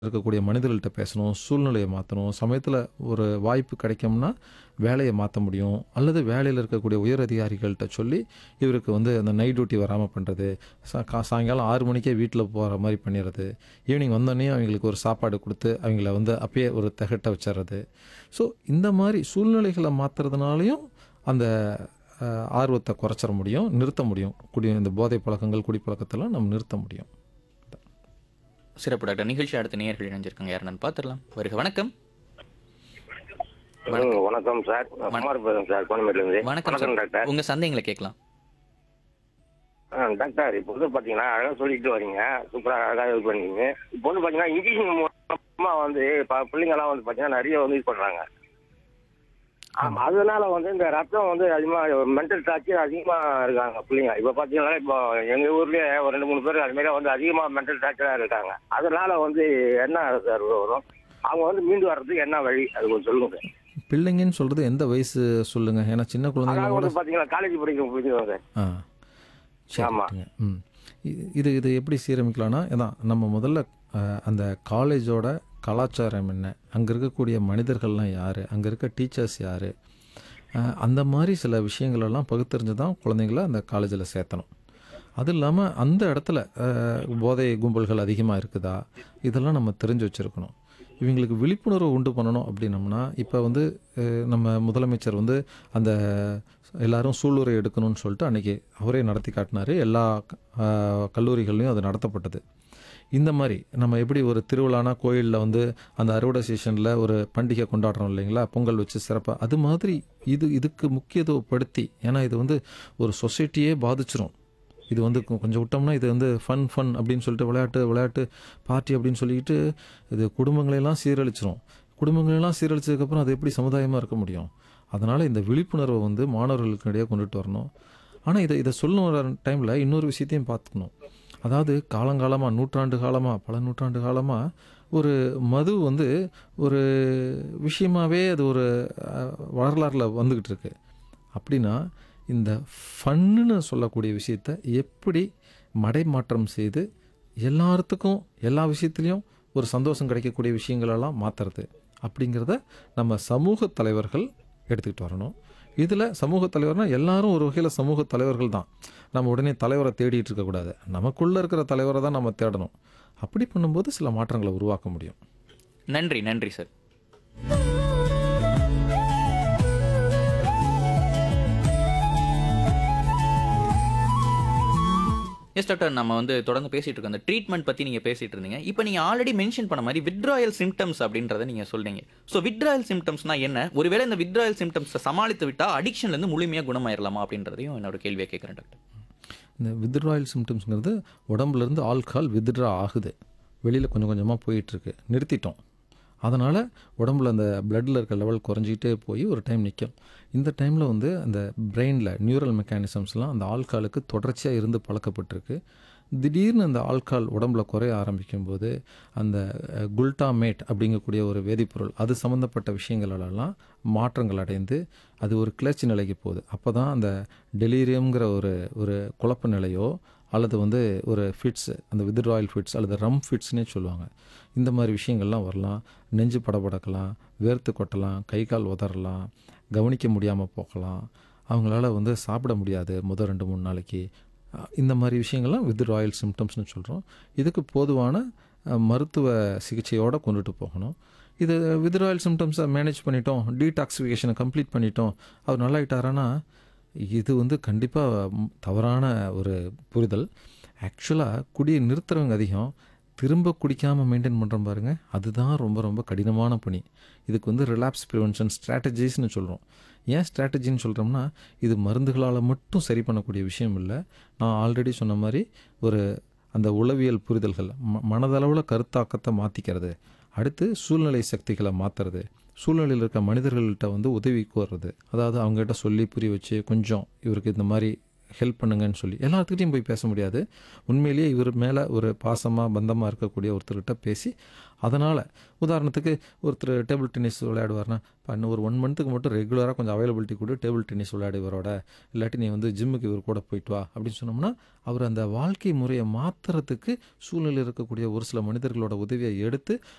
இருக்கக்கூடிய மனிதர்கள்ட்ட பேசணும், சூழ்நிலைய மாத்தணும். சமயத்துல ஒரு வாய்ப்பு கிடைக்கும்னா, வேலைய மாத்த முடியும். அல்லது வேலையில இருக்கக்கூடிய உயர் அதிகாரிகள்ட்ட சொல்லி, இவருக்கு வந்து அந்த நைட் டியூட்டி வராம பண்றது. ச கா சாயங்காலம் 6 மணிக்கே வீட்ல போற மாரி பண்ணிறது. ஈவினிங் வந்தோனயும் அவங்களுக்கு ஒரு சாப்பாடு குடுத்து, அவங்கள வந்து அப்பயே ஒரு தெகட்ட வச்சர்றது. ஸோ, இந்த மாரி சூழ்நிலைகள மாத்துறதுனாலயும் அந்த அ ஆர்வத்த குறைச்சிற முடியும். நிறுத்த முடியும். குடி இந்த போதை பழக்கங்கள், குடிப்பழக்கத்தெல்லாம் நம்ம நிறுத்த முடியும். சிறப்பு டாக்டர். நிகழ்ச்சி அடுத்த நேயர்கள் இணைஞ்சிருக்காங்க. யாருன்னு பார்த்துடலாம். வருக வணக்கம். ம், வணக்கம் சார் நான் குமார் பேசுறேன் சார் கோயம்பேட்டிலிருந்து வணக்கம் வணக்கம் சார். டாக்டர் உங்க சந்தேகங்களை கேட்கலாம். ஆ, டாக்டர் இப்போ வந்து பாத்தீங்கன்னா அழகா சொல்லிட்டு வரீங்க சூப்பரா அழகா இது பண்ணீங்க இப்போ வந்து பாத்தீங்கன்னா இன்ஜெக்ஷன் மூலமா வந்து ப- பிள்ளைங்க எல்லாம் வந்து பாத்தீங்கன்னா நிறைய வந்து இது பண்றாங்க ஆமா அதனால வந்து இந்த ரத்தம் வந்து அதிகமா மென்டல் டார்ச்சர் அதிகமா இருக்காங்க பிள்ளைங்க இப்ப பாத்தீங்கன்னா இப்போ எங்க ஊர்லயே ஒரு ரெண்டு மூணு பேர் அது மாதிரி வந்து அதிகமா மென்டல் டார்ச்சரா இருக்காங்க அதனால வந்து என்ன சார் வரும் அவங்க வந்து மீண்டு வர்றதுக்கு என்ன வழி அது கொஞ்சம் சொல்லுங்க சார் பிள்ளைங்கன்னு சொல்றது எந்த வயசு சொல்லுங்க? ஏன்னா சின்ன அதாவது குழந்தைங்களோட வந்து பாத்தீங்கன்னா காலேஜ் படிக்கிற பிள்ளைங்க சார் ஆ. சரி, ஆமா. ரைட்டுங்க. ம். இ- இது இது எப்படி சீரமைக்கலாம்னா, அதான் நம்ம முதல்ல அ, அந்த காலேஜோட கலாச்சாரம் என்ன? அங்க இருக்கக்கூடிய மனிதர்கள்லாம் யாரு? அங்க இருக்க டீச்சர்ஸ் யாரு? அ, அந்த மாதிரி சில விஷயங்கள் எல்லாம் பகுத்தறிஞ்சு தான் குழந்தைங்கள அந்த காலேஜில் சேர்த்தணும். அது இல்லாமல் அந்த இடத்துல அ, போதை கும்பல்கள் அதிகமாக இருக்குதா? இதெல்லாம் நம்ம தெரிஞ்சு வச்சுருக்கணும். இவங்களுக்கு விழிப்புணர்வு உண்டு பண்ணணும் அப்படின்னம்னா, இப்போ வந்து அ, நம்ம முதலமைச்சர் வந்து அந்த எல்லாரும் சூளுரை எடுக்கணும்னு சொல்லிட்டு அன்னைக்கு அவரே நடத்தி காட்டினாரு. எல்லா அ, கல்லூரிகள்லையும் அது நடத்தப்பட்டது. இந்த மாதிரி நம்ம எப்படி ஒரு திருவிழானா கோயிலில் வந்து அந்த அறுவடை சீசனில் ஒரு பண்டிகை கொண்டாடுறோம் இல்லைங்களா பொங்கல் வச்சு சிறப்பாக அது மாதிரி இது இதுக்கு முக்கியத்துவப்படுத்தி ஏன்னா இது வந்து ஒரு சொசைட்டியே பாதிச்சிரும் இது வந்து கொ- கொஞ்சம் விட்டோம்னா இது வந்து ஃபன் ஃபன் அப்படின்னு சொல்லிட்டு விளையாட்டு விளையாட்டு பார்ட்டி அப்படின்னு சொல்லிட்டு இது குடும்பங்களையெல்லாம் சீரழிச்சிரும் குடும்பங்களெல்லாம் சீரழிச்சதுக்கப்புறம் அது எப்படி சமுதாயமாக இருக்க முடியும் அதனால் இந்த விழிப்புணர்வை வந்து மாணவர்களுக்கு இடையே கொண்டுட்டு வரணும் ஆனால் இதை இதை சொல்லும் டைமில் இன்னொரு விஷயத்தையும் பார்த்துக்கணும் அதாவது காலங்காலமாக நூற்றாண்டு காலமாக பல நூற்றாண்டு காலமாக ஒரு மது வந்து ஒரு விஷயமாவே அது ஒரு அஹ், வரலாறுல வந்துக்கிட்டு இருக்கு அப்படின்னா இந்த ஃபன்னுன்னு சொல்லக்கூடிய விஷயத்த எப்படி மடைமாற்றம் செய்து எல்லாத்துக்கும் எல்லா விஷயத்துலையும் ஒரு சந்தோஷம் கிடைக்கக்கூடிய விஷயங்களெல்லாம் மாற்றுறது அப்படிங்கிறத நம்ம சமூக தலைவர்கள் எடுத்துக்கிட்டு வரணும் இதில் சமூக தலைவர்னா எல்லாரும் ஒரு வகையில் சமூக தலைவர்கள் தான் நம்ம உடனே தலைவரை தேடிட்டு இருக்கக்கூடாது நமக்குள்ளே இருக்கிற தலைவரை தான் நம்ம தேடணும் அப்படி பண்ணும்போது சில மாற்றங்களை உருவாக்க முடியும் நன்றி நன்றி சார். எஸ் டாக்டர் நம்ம வந்து தொடர்ந்து பேசிட்டு இருக்கோம் அந்த ட்ரீட்மெண்ட் பத்தி நீங்க பேசிட்டு இருந்தீங்க இப்போ நீங்க ஆல்ரெடி மென்ஷன் பண்ண மாதிரி வித்ட்ராயல் சிம்டம்ஸ் அப்படின்றத நீங்க சொல்றீங்க ஸோ வித்ட்ராயல் சிம்டம்ஸ்னா என்ன ஒருவேளை இந்த வித்ட்ராயல் சிம்டம்ஸை சமாளித்து விட்டா அடிக்ஷன்ல இருந்து முழுமையா குணமாயிரலாமா அப்படின்றதையும் என்னோட கேள்வியை கேட்குறேன் டாக்டர் இந்த வித்ட்ராயல் சிம்டம்ஸ்ங்கிறது உடம்புலேருந்து ஆல்கஹால் வித்ட்ரா ஆகுது வெளியில் கொஞ்சம் கொஞ்சமாக போயிட்டுருக்கு நிறுத்திட்டோம் அதனால் உடம்புல அந்த பிளட்டில் இருக்க லெவல் குறைஞ்சிக்கிட்டே போய் ஒரு டைம் நிற்கும் இந்த டைமில் வந்து அந்த பிரெயினில் நியூரல் மெக்கானிசம்ஸ்லாம் அந்த ஆல்காலுக்கு தொடர்ச்சியாக இருந்து பழக்கப்பட்டிருக்கு திடீர்னு அந்த ஆல்கால் உடம்புல குறைய ஆரம்பிக்கும் போது அந்த அஹ், குல்டாமேட் அப்படிங்கக்கூடிய ஒரு வேதிப்பொருள் அது சம்மந்தப்பட்ட விஷயங்களெல்லாம் மாற்றங்கள் அடைந்து அது ஒரு கிளர்ச்சி நிலைக்கு போகுது அப்போ தான் அந்த டெலீரியம்ங்கிற ஒரு ஒரு குழப்ப நிலையோ அல்லது வந்து ஒரு ஃபிட்ஸ் அந்த வித்ட்ராயல் ஃபிட்ஸ் அல்லது ரம் ஃபிட்ஸ்னே சொல்லுவாங்க இந்த மாதிரி விஷயங்கள்லாம் வரலாம் நெஞ்சு படபடக்கலாம் வேர்த்து கொட்டலாம் கை கால் உதறலாம் கவனிக்க முடியாமல் போகலாம் அவங்களால வந்து சாப்பிட முடியாது முதல் ரெண்டு மூணு நாளைக்கு அஹ் இந்த மாதிரி விஷயங்கள்லாம் வித்ட்ராயல் சிம்டம்ஸ்னு சொல்கிறோம் இதுக்கு போதுவான அஹ், மருத்துவ சிகிச்சையோடு கொண்டுட்டு போகணும் இது வித்ட்ராயல் சிம்டம்ஸை மேனேஜ் பண்ணிட்டோம் டீடாக்சிஃபிகேஷனை கம்ப்ளீட் பண்ணிட்டோம் அவர் நல்லாயிட்டாரானா இது வந்து கண்டிப்பாக தவறான ஒரு புரிதல் ஆக்சுவலாக குடியை நிறுத்துறவங்க அதிகம் திரும்ப குடிக்காமல் மெயின்டைன் பண்ணுறோம் பாருங்க அதுதான் ரொம்ப ரொம்ப கடினமான பணி இதுக்கு வந்து ரிலாப்ஸ் ப்ரிவென்ஷன் ஸ்ட்ராட்டஜிஸ்னு சொல்கிறோம் ஏன் ஸ்ட்ராட்டஜின்னு சொல்கிறோம்னா இது மருந்துகளால் மட்டும் சரி பண்ணக்கூடிய விஷயம் இல்லை நான் ஆல்ரெடி சொன்ன மாதிரி ஒரு அந்த உளவியல் புரிதல்கள் ம மனதளவில் கருத்தாக்கத்தை மாற்றிக்கிறது அடுத்து சூழ்நிலை சக்திகளை மாற்றுறது சூழ்நிலையில் இருக்க மனிதர்கள்ட்ட வந்து உதவி கோர்றது அதாவது அவங்ககிட்ட சொல்லி புரிய வச்சு கொஞ்சம் இவருக்கு இந்த மாதிரி ஹெல்ப் பண்ணுங்கன்னு சொல்லி எல்லாத்துக்கிட்டையும் போய் பேச முடியாது உண்மையிலேயே இவர் மேலே ஒரு பாசமாக பந்தமாக இருக்கக்கூடிய ஒருத்தர்கிட்ட பேசி அதனால் உதாரணத்துக்கு ஒருத்தர் டேபிள் டென்னிஸ் விளையாடுவார்னா இப்போ இன்னும் ஒரு ஒன் மந்த்துக்கு மட்டும் ரெகுலராக கொஞ்சம் அவைலபிலிட்டி கூட டேபிள் டென்னிஸ் விளையாடு இவரோட இல்லாட்டி நீ வந்து ஜிம்முக்கு இவர் கூட போயிட்டு வா அப்படின்னு சொன்னோம்னா அவர் அந்த வாழ்க்கை முறையை மாற்றுறதுக்கு சூழ்நிலை இருக்கக்கூடிய ஒரு சில மனிதர்களோட உதவியை எடுத்து